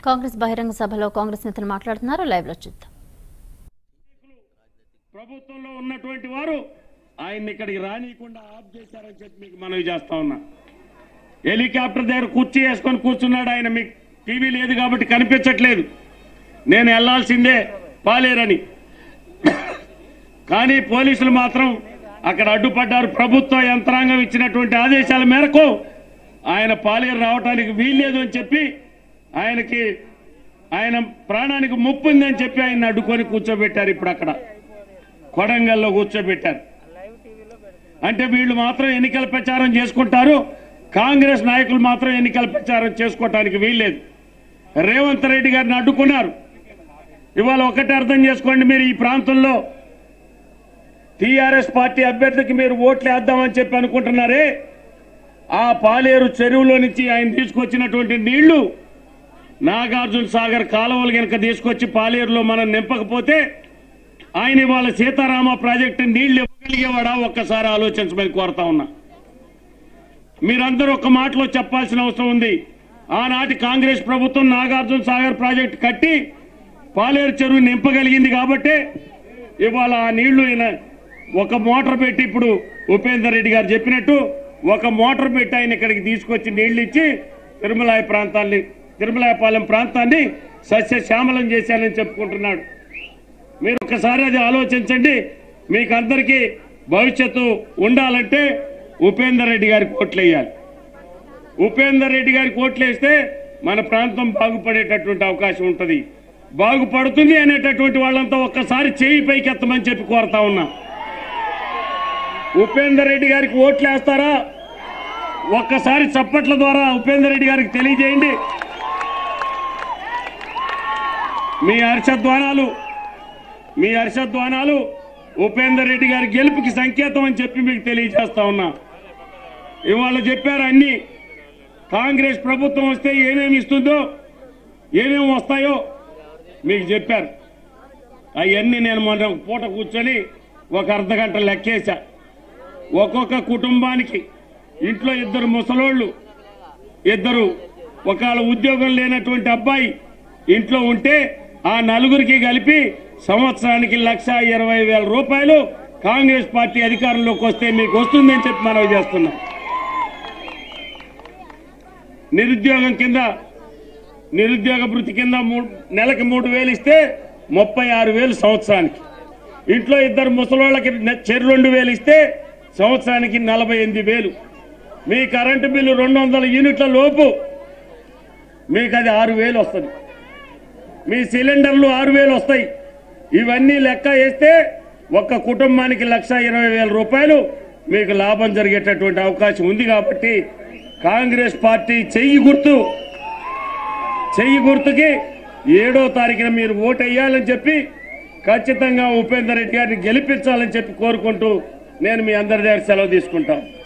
కాంగ్రెస్ బహిరంగ సభలో కాంగ్రెస్ నేతలు మాట్లాడుతున్నారు లైవ్ లో చూద్దాం ప్రభుత్వంలో ఉన్నటువంటి వారు ఆయన్ని ఇక్కడికి రానియకుండా ఆఫ్ చేశారని చెప్పి మీకు మనవి చేస్తా ఉన్నా హెలికాప్టర్ దగ్గర కుర్చీ వేసుకొని కూర్చున్నాడు ఆయన మీకు టీవీ లేదు కాబట్టి కనిపించట్లేదు నేను వెళ్లాల్సిందే పాలేరని కానీ పోలీసులు మాత్రం అక్కడ అడ్డుపడ్డారు ప్రభుత్వ యంత్రాంగం ఇచ్చినటువంటి ఆదేశాల మేరకు ఆయన పాలేరు రావడానికి వీల్లేదు అని చెప్పి ఆయనకి ఆయన ప్రాణానికి ముప్పు ఉందని చెప్పి ఆయన అడ్డుకొని కూర్చోబెట్టారు ఇప్పుడు అక్కడ కొడంగల్లో కూర్చోబెట్టారు అంటే వీళ్ళు మాత్రం ఎన్నికల ప్రచారం చేసుకుంటారు కాంగ్రెస్ నాయకులు మాత్రం ఎన్నికల ప్రచారం చేసుకోవటానికి వీల్లేదు రేవంత్ రెడ్డి గారిని అడ్డుకున్నారు ఇవాళ ఒకటి అర్థం చేసుకోండి మీరు ఈ ప్రాంతంలో టీఆర్ఎస్ పార్టీ అభ్యర్థికి మీరు ఓట్లు వేద్దామని చెప్పి అనుకుంటున్నారే ఆ పాలేరు చెరువులో నుంచి ఆయన తీసుకొచ్చినటువంటి నీళ్లు నాగార్జున సాగర్ కాలువలు కనుక తీసుకొచ్చి పాలేరులో మనం నింపకపోతే ఆయన ఇవాళ సీతారామ ప్రాజెక్టు నీళ్లు ఇవ్వగలిగేవాడా ఒక్కసారి ఆలోచించమని కోరుతా ఉన్నా మీరందరూ ఒక మాటలో చెప్పాల్సిన అవసరం ఉంది ఆనాటి కాంగ్రెస్ ప్రభుత్వం నాగార్జున సాగర్ ప్రాజెక్టు కట్టి పాలేరు చెరువు నింపగలిగింది కాబట్టి ఇవాళ ఆ నీళ్లు ఈయన ఒక మోటార్ పెట్టి ఇప్పుడు ఉపేందర్ రెడ్డి గారు చెప్పినట్టు ఒక మోటార్ పెట్టి ఆయన ఇక్కడికి తీసుకొచ్చి నీళ్లు ఇచ్చి తిరుమలాయ ప్రాంతాన్ని తిరుమలాయపాలెం ప్రాంతాన్ని సస్యశ్యామలం చేశానని చెప్పుకుంటున్నాడు మీరు ఒకసారి అది ఆలోచించండి మీకు అందరికీ భవిష్యత్తు ఉండాలంటే ఉపేందర్ రెడ్డి గారికి ఓట్లు వేయాలి ఉపేందర్ రెడ్డి గారికి ఓట్లు వేస్తే మన ప్రాంతం బాగుపడేటటువంటి అవకాశం ఉంటుంది బాగుపడుతుంది అనేటటువంటి వాళ్ళంతా ఒక్కసారి చేయి పైకెత్తమని చెప్పి కోరుతా ఉన్నా ఉపేందర్ రెడ్డి గారికి ఓట్లు వేస్తారా ఒక్కసారి చప్పట్ల ద్వారా ఉపేందర్ రెడ్డి గారికి తెలియజేయండి మీ హర్షధ్వానాలు మీ హర్షధ్వానాలు ఉపేందర్ రెడ్డి గారి గెలుపుకి సంకేతం అని చెప్పి మీకు తెలియజేస్తా ఉన్నా ఇవాళ చెప్పారు అన్ని కాంగ్రెస్ ప్రభుత్వం వస్తే ఏమేమి ఇస్తుందో ఏమేమి వస్తాయో మీకు చెప్పారు అవన్నీ నేను మొన్న ఒక పూట కూర్చొని ఒక అర్ధ గంట లెక్కేశా ఒక్కొక్క కుటుంబానికి ఇంట్లో ఇద్దరు ముసలోళ్ళు ఇద్దరు ఒకవేళ ఉద్యోగం లేనటువంటి అబ్బాయి ఇంట్లో ఉంటే ఆ నలుగురికి కలిపి సంవత్సరానికి లక్ష ఇరవై వేల రూపాయలు కాంగ్రెస్ పార్టీ అధికారంలోకి వస్తే మీకు వస్తుందని చెప్పి మనవి చేస్తున్నాం నిరుద్యోగం కింద నిరుద్యోగ భృతి కింద మూడు నెలకి మూడు వేలు ఇస్తే ముప్పై ఆరు వేలు సంవత్సరానికి ఇంట్లో ఇద్దరు ముసలోళ్ళకి నె- చెరు రెండు వేలు ఇస్తే సంవత్సరానికి నలభై ఎనిమిది వేలు మీ కరెంటు బిల్లు రెండు వందల యూనిట్ల లోపు మీకు అది ఆరు వేలు వస్తుంది మీ సిలిండర్లు ఆరు వేలు వస్తాయి ఇవన్నీ లెక్క వేస్తే ఒక్క కుటుంబానికి లక్ష ఇరవై వేల రూపాయలు మీకు లాభం జరిగేటటువంటి అవకాశం ఉంది కాబట్టి కాంగ్రెస్ పార్టీ చెయ్యి గుర్తు చెయ్యి గుర్తుకి ఏడో తారీఖున మీరు ఓటు వేయాలని చెప్పి ఖచ్చితంగా ఉపేందర్ రెడ్డి గారిని గెలిపించాలని చెప్పి కోరుకుంటూ నేను మీ అందరి దగ్గర సెలవు తీసుకుంటాను